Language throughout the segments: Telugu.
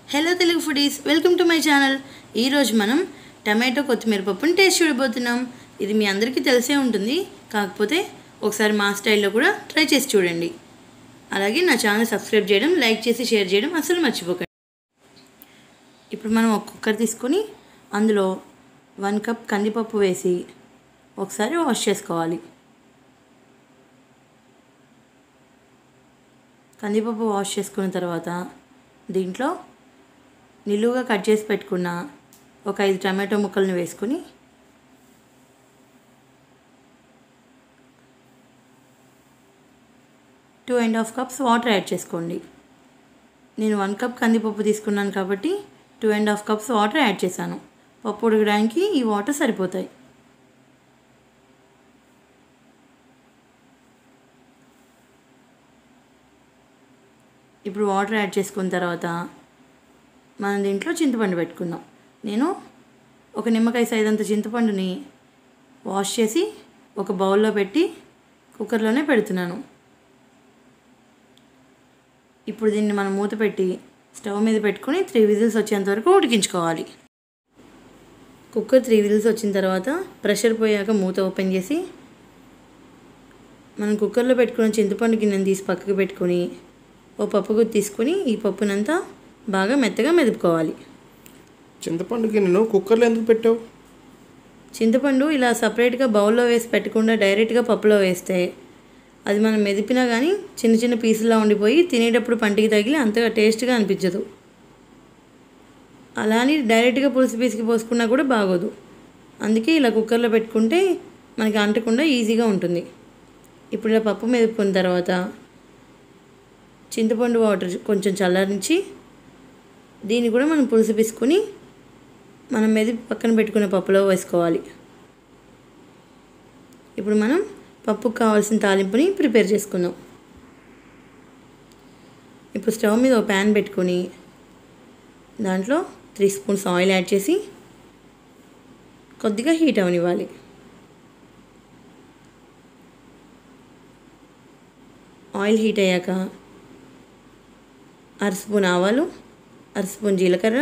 hello Telugu foodies welcome to my channel ఈరోజు మనం టమాటో కొత్తిమీర పప్పుని టేస్ట్ చూడబోతున్నాం ఇది మీ అందరికీ తెలిసే ఉంటుంది కాకపోతే ఒకసారి మా స్టైల్లో కూడా ట్రై చేసి చూడండి అలాగే నా ఛానల్ సబ్స్క్రైబ్ చేయడం లైక్ చేసి షేర్ చేయడం అసలు మర్చిపోకండి ఇప్పుడు మనం ఒక కుక్కర్ తీసుకొని అందులో వన్ కప్ కందిపప్పు వేసి ఒకసారి వాష్ చేసుకోవాలి కందిపప్పు వాష్ చేసుకున్న తర్వాత దీంట్లో నిలువుగా కట్ చేసి పెట్టుకున్న ఒక ఐదు టమాటో ముక్కలను వేసుకొని two and half cups water add చేసుకోండి నేను వన్ కప్ కందిపప్పు తీసుకున్నాను కాబట్టి two and half cups water add చేశాను పప్పు ఉడకడానికి ఈ వాటర్ సరిపోతాయి ఇప్పుడు వాటర్ యాడ్ చేసుకున్న తర్వాత మనం దీంట్లో చింతపండు పెట్టుకుందాం నేను ఒక నిమ్మకాయ సైజ్ అంత చింతపండుని వాష్ చేసి ఒక బౌల్లో పెట్టి కుక్కర్లోనే పెడుతున్నాను ఇప్పుడు దీన్ని మనం మూత పెట్టి స్టవ్ మీద పెట్టుకొని త్రీ విజిల్స్ వచ్చేంత వరకు ఉడికించుకోవాలి కుక్కర్ త్రీ విజిల్స్ వచ్చిన తర్వాత ప్రెషర్ పోయాక మూత ఓపెన్ చేసి మనం కుక్కర్లో పెట్టుకున్న చింతపండు గిన్నెని తీసి పక్కకు పెట్టుకొని ఓ పప్పు గుత్తి తీసుకొని ఈ పప్పునంతా బాగా మెత్తగా మెదుపుకోవాలి చింతపండుకి నేను కుక్కర్లో ఎందుకు పెట్టావు చింతపండు ఇలా సపరేట్గా బౌల్లో వేసి పెట్టకుండా డైరెక్ట్గా పప్పులో వేస్తే అది మనం మెదిపినా కానీ చిన్న చిన్న పీసులా ఉండిపోయి తినేటప్పుడు పంటికి తగిలి అంతగా టేస్ట్గా అనిపించదు అలా అని డైరెక్ట్గా పులుసు పీసుకి పోసుకున్నా కూడా బాగోదు అందుకే ఇలా కుక్కర్లో పెట్టుకుంటే మనకి అంటకుండా ఈజీగా ఉంటుంది ఇప్పుడు ఇలా పప్పు మెదుపుకున్న తర్వాత చింతపండు వాటర్ కొంచెం చల్లారించి దీన్ని కూడా మనం పులుసు పీసుకొని మనం మెదిపి పక్కన పెట్టుకున్న పప్పులో వేసుకోవాలి ఇప్పుడు మనం పప్పుకు కావాల్సిన తాలింపుని ప్రిపేర్ చేసుకుందాం ఇప్పుడు స్టవ్ మీద ఒక ప్యాన్ పెట్టుకొని దాంట్లో త్రీ స్పూన్స్ ఆయిల్ యాడ్ చేసి కొద్దిగా హీట్ అవనివ్వాలి ఆయిల్ హీట్ అయ్యాక అర స్పూన్ ఆవాలు అర స్పూన్ జీలకర్ర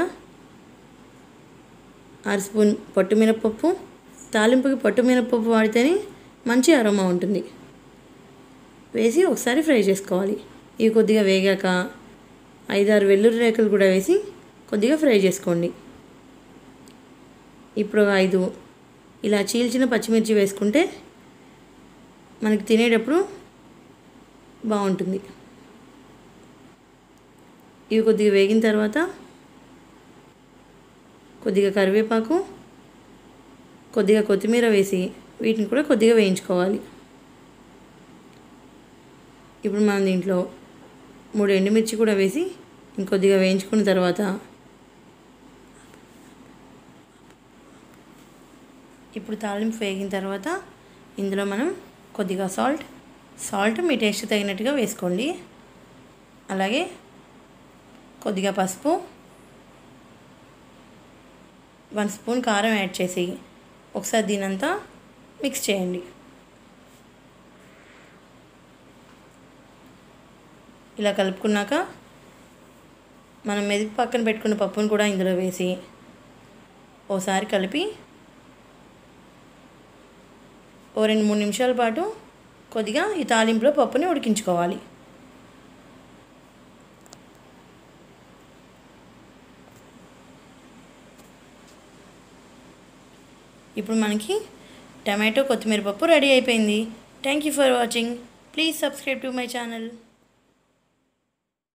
అర స్పూన్ పొట్టు మినపప్పు తాలింపుకి పొట్టు మినపప్పు వాడితేనే మంచి అరోమా ఉంటుంది వేసి ఒకసారి ఫ్రై చేసుకోవాలి ఇవి కొద్దిగా వేగాక ఐదారు వెల్లుల్లి రేకులు కూడా వేసి కొద్దిగా ఫ్రై చేసుకోండి ఇప్పుడు ఒక ఐదు ఇలా చీల్చిన పచ్చిమిర్చి వేసుకుంటే మనకి తినేటప్పుడు బాగుంటుంది ఇవి కొద్దిగా వేగిన తర్వాత కొద్దిగా కరివేపాకు కొద్దిగా కొత్తిమీర వేసి వీటిని కూడా కొద్దిగా వేయించుకోవాలి ఇప్పుడు మనం దీంట్లో మూడు ఎండుమిర్చి కూడా వేసి ఇంకొద్దిగా వేయించుకున్న తర్వాత ఇప్పుడు తాలింపు వేగిన తర్వాత ఇందులో మనం కొద్దిగా సాల్ట్ సాల్ట్ మీ టేస్ట్ తగినట్టుగా వేసుకోండి అలాగే కొద్దిగా పసుపు వన్ స్పూన్ కారం యాడ్ చేసి ఒకసారి దీనంతా మిక్స్ చేయండి ఇలా కలుపుకున్నాక మనం మెదిపి పక్కన పెట్టుకున్న పప్పును కూడా ఇందులో వేసి ఓసారి కలిపి ఓ రెండు మూడు నిమిషాల పాటు కొద్దిగా ఈ తాలింపులో పప్పుని ఉడికించుకోవాలి ఇప్పుడు మనకి టమాటో కొత్తిమీర పప్పు రెడీ అయిపోయింది thank you for watching please subscribe to my channel